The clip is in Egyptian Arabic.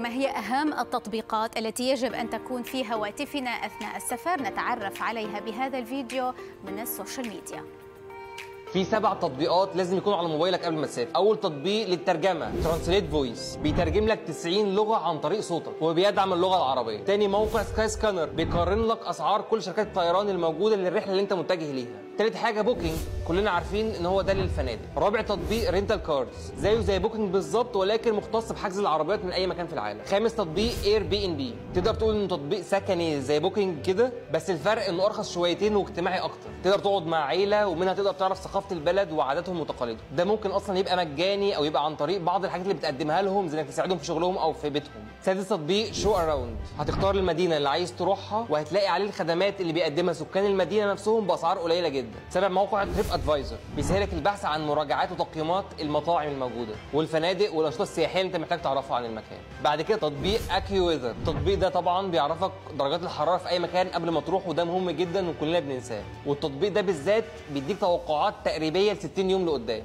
ما هي أهم التطبيقات التي يجب أن تكون في هواتفنا أثناء السفر نتعرف عليها بهذا الفيديو من السوشيال ميديا في سبع تطبيقات لازم يكونوا على موبايلك قبل ما تسافر اول تطبيق للترجمه ترانسليت فويس بيترجم لك 90 لغه عن طريق صوتك وبيدعم اللغه العربيه تاني موقع سكاي سكانر بيقارن لك اسعار كل شركات الطيران الموجوده للرحله اللي انت متجه ليها تالت حاجه بوكينج كلنا عارفين ان هو ده للفنادق رابع تطبيق رينتال كاردز زيه زي بوكينج بالظبط ولكن مختص بحجز العربيات من اي مكان في العالم خامس تطبيق اير بي ان بي تقدر تقول انه تطبيق سكني زي بوكينج كده بس الفرق انه ارخص شويتين واجتماعي اكتر تقدر تقعد مع عيله ومنها تقدر تعرف ثقافه البلد وعاداتهم وتقاليدهم ده ممكن اصلا يبقى مجاني او يبقى عن طريق بعض الحاجات اللي بتقدمها لهم زي انك تساعدهم في شغلهم او في بيتهم سادس تطبيق شو اراوند هتختار المدينه اللي عايز تروحها وهتلاقي عليه الخدمات اللي بيقدمها سكان المدينه نفسهم باسعار قليله جدا سابع موقع تريب ادفايزر بيسهلك البحث عن مراجعات وتقييمات المطاعم الموجوده والفنادق والانشطه السياحيه اللي انت محتاج تعرفها عن المكان بعد كده تطبيق اكيو ويذر التطبيق ده طبعا بيعرفك درجات الحراره في اي مكان قبل ما تروح وده مهم جدا وكلنا بننساه والتطبيق ده بالذات بيديك توقعات تقريبيه ل 60 يوم لقدام